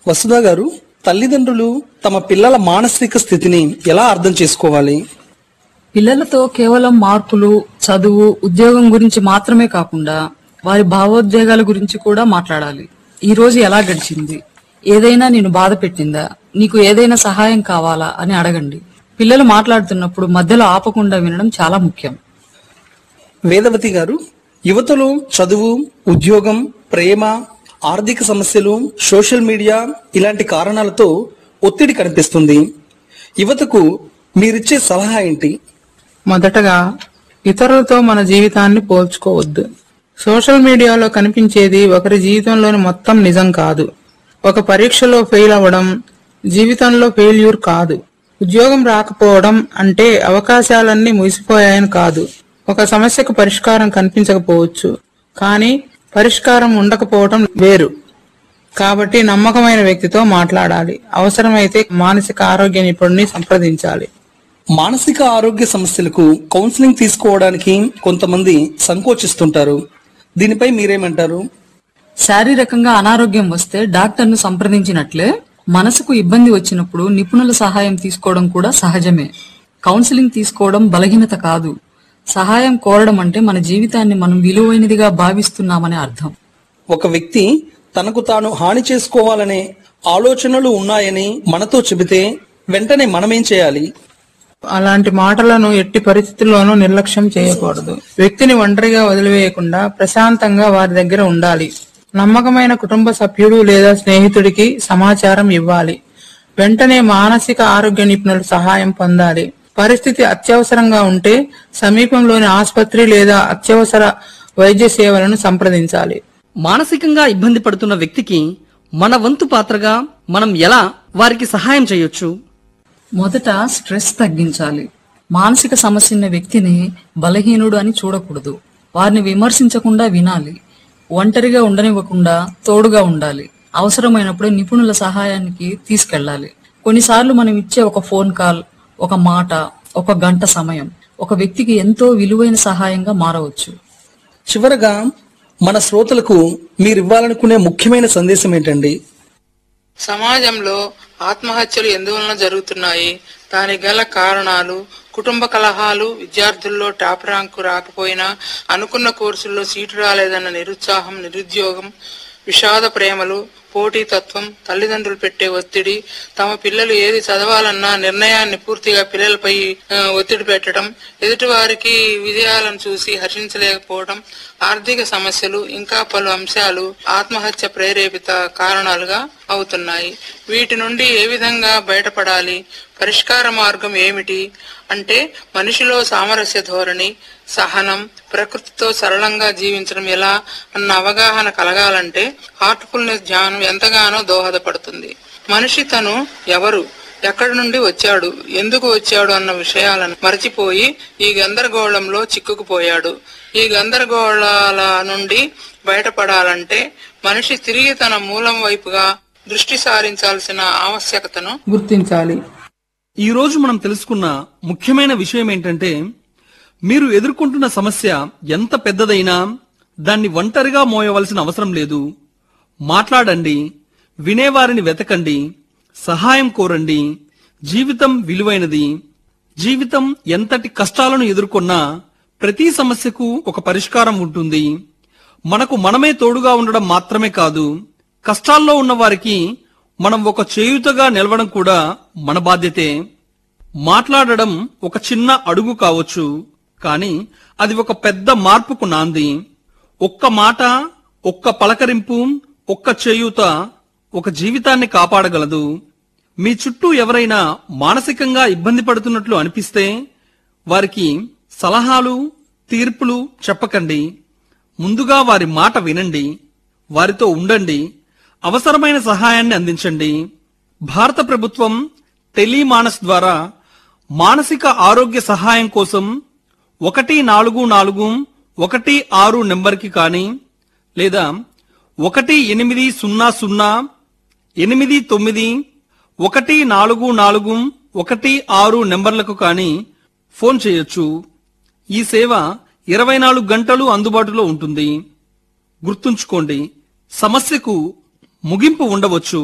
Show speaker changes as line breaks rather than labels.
వసుధా గారు తల్లిదండ్రులు తమ పిల్లల మానసిక స్థితిని ఎలా అర్థం చేసుకోవాలి
పిల్లలతో కేవలం మార్కులు చదువు ఉద్యోగం గురించి మాత్రమే కాకుండా వారి భావోద్వేగాల గురించి కూడా మాట్లాడాలి ఈ రోజు ఎలా గడిచింది ఏదైనా నేను బాధ పెట్టిందా నీకు ఏదైనా సహాయం కావాలా అని అడగండి పిల్లలు మాట్లాడుతున్నప్పుడు మధ్యలో ఆపకుండా వినడం చాలా ముఖ్యం
వేదవతి గారు యువతలో చదువు ఉద్యోగం ప్రేమ ఆర్థిక సమస్యలు సోషల్ మీడియా ఇలాంటి కారణాలతో ఒత్తిడి కనిపిస్తుంది యువతకు మీరిచ్చే సలహా ఏంటి
మొదటగా ఇతరులతో మన జీవితాన్ని పోల్చుకోవద్దు సోషల్ మీడియాలో కనిపించేది ఒకరి జీవితంలోని మొత్తం నిజం కాదు ఒక పరీక్షలో ఫెయిల్ అవ్వడం జీవితంలో ఫెయిల్యూర్ కాదు ఉద్యోగం రాకపోవడం అంటే అవకాశాలన్నీ ముగిసిపోయాయని కాదు ఒక సమస్యకు పరిష్కారం కనిపించకపోవచ్చు కానీ పరిష్కారం ఉండకపోవడం వేరు కాబట్టి నమ్మకమైన వ్యక్తితో మాట్లాడాలి అవసరమైతే మానసిక ఆరోగ్య నిపుణుడిని సంప్రదించాలి
మానసిక ఆరోగ్య సమస్యలకు కౌన్సిలింగ్ తీసుకోవడానికి కొంతమంది సంకోచిస్తుంటారు దీనిపై మీరేమంటారు
శారీరకంగా అనారోగ్యం వస్తే డాక్టర్ను సంప్రదించినట్లే మనసుకు ఇబ్బంది వచ్చినప్పుడు నిపుణుల సహాయం తీసుకోవడం కూడా సహజమే కౌన్సిలింగ్ తీసుకోవడం బలహీనత కాదు సహాయం కోరడం అంటే మన జీవితాన్ని మనం విలువైనదిగా భావిస్తున్నామనే అర్థం
ఒక వ్యక్తి తనకు తాను హాని చేసుకోవాలనే ఆలోచనలు ఉన్నాయని మనతో చెబితే వెంటనే మనమేం చేయాలి
అలాంటి మాటలను ఎట్టి పరిస్థితుల్లోనూ నిర్లక్ష్యం చేయకూడదు వ్యక్తిని ఒంటరిగా వదిలివేయకుండా ప్రశాంతంగా వారి దగ్గర ఉండాలి నమ్మకమైన కుటుంబ సభ్యుడు లేదా స్నేహితుడికి సమాచారం ఇవ్వాలి వెంటనే మానసిక ఆరోగ్య నిపుణుల సహాయం పొందాలి పరిస్థితి అత్యవసరంగా ఉంటే సమీపంలోని ఆసుపత్రి లేదా అత్యవసర వైద్య సేవలను సంప్రదించాలి
మానసికంగా ఇబ్బంది పడుతున్న వ్యక్తికి మన వంతు పాత్రగా మనం ఎలా వారికి సహాయం చేయొచ్చు
మొదట స్ట్రెస్ తగ్గించాలి మానసిక సమస్య ఉన్న వ్యక్తిని బలహీనుడు అని చూడకూడదు వారిని విమర్శించకుండా వినాలి ఒంటరిగా ఉండనివ్వకుండా తోడుగా ఉండాలి అవసరమైనప్పుడు నిపుణుల సహాయానికి తీసుకెళ్ళాలి కొన్నిసార్లు మనం ఇచ్చే ఒక ఫోన్ కాల్ ఒక మాట ఒక గంట సమయం ఒక వ్యక్తికి ఎంతో విలువైన సహాయంగా మారవచ్చు
చివరగా మన శ్రోతలకు మీరు ఇవ్వాలనుకునే ముఖ్యమైన సందేశం ఏంటండి
సమాజంలో ఆత్మహత్యలు ఎందువలన జరుగుతున్నాయి దానికి గల కారణాలు కుటుంబ కలహాలు విద్యార్థుల్లో టాప్ ర్యాంకు రాకపోయినా అనుకున్న కోర్సుల్లో సీటు రాలేదన్న నిరుత్సాహం నిరుద్యోగం విషాద ప్రేమలు పోటీతత్వం తల్లిదండ్రులు పెట్టే ఒత్తిడి తమ పిల్లలు ఏది చదవాలన్నా నిర్ణయాన్ని పూర్తిగా పిల్లలపై ఆ, ఒత్తిడి పెట్టడం ఎదుటివారికి విజయాలను చూసి హర్షించలేకపోవడం ఆర్థిక సమస్యలు ఇంకా పలు అంశాలు ఆత్మహత్య ప్రేరేపిత కారణాలుగా అవుతున్నాయి వీటి నుండి ఏ విధంగా బయటపడాలి పరిష్కార మార్గం ఏమిటి అంటే మనిషిలో సామరస్య ధోరణి సహనం ప్రకృతితో సరళంగా జీవించడం ఎలా అన్న అవగాహన కలగాలంటే హార్ట్ఫుల్నెస్ ధ్యానం ఎంతగానో దోహదపడుతుంది మనిషి తను ఎవరు ఎక్కడి నుండి వచ్చాడు ఎందుకు వచ్చాడు అన్న విషయాలను మరచిపోయి ఈ గందరగోళంలో చిక్కుకుపోయాడు ఈ గందరగోళాల నుండి బయటపడాలంటే మనిషి తిరిగి తన మూలం వైపుగా దృష్టి సారించాల్సిన ఆవశ్యకతను గుర్తించాలి
ఈ రోజు మనం తెలుసుకున్న ముఖ్యమైన విషయం ఏంటంటే మీరు ఎదుర్కొంటున్న సమస్య ఎంత పెద్దదైనా దాన్ని ఒంటరిగా మోయవలసిన అవసరం లేదు మాట్లాడండి వినేవారిని వెతకండి సహాయం కోరండి జీవితం విలువైనది జీవితం ఎంతటి కష్టాలను ఎదుర్కొన్నా ప్రతి సమస్యకు ఒక పరిష్కారం ఉంటుంది మనకు మనమే తోడుగా ఉండడం మాత్రమే కాదు కష్టాల్లో ఉన్న వారికి మనం ఒక చేయుతగా నిలవడం కూడా మన బాధ్యతే మాట్లాడడం ఒక చిన్న అడుగు కావచ్చు కానీ అది ఒక పెద్ద మార్పుకు నాంది ఒక్క మాట ఒక్క పలకరింపు ఒక్క చేయూత ఒక జీవితాన్ని కాపాడగలదు మీ చుట్టూ ఎవరైనా మానసికంగా ఇబ్బంది పడుతున్నట్లు అనిపిస్తే వారికి సలహాలు తీర్పులు చెప్పకండి ముందుగా వారి మాట వినండి వారితో ఉండండి అవసరమైన సహాయాన్ని అందించండి భారత ప్రభుత్వం టెలిమానస్ ద్వారా మానసిక ఆరోగ్య సహాయం కోసం ఒకటి నాలుగు నాలుగు ఒకటి ఆరు నెంబర్కి కానీ లేదా ఒకటి ఎనిమిది సున్నా సున్నా ఎనిమిది తొమ్మిది ఒకటి నాలుగు నాలుగు ఒకటి ఆరు నెంబర్లకు కానీ ఫోన్ చేయొచ్చు ఈ సేవ ఇరవై నాలుగు గంటలు అందుబాటులో ఉంటుంది గుర్తుంచుకోండి సమస్యకు ముగింపు ఉండవచ్చు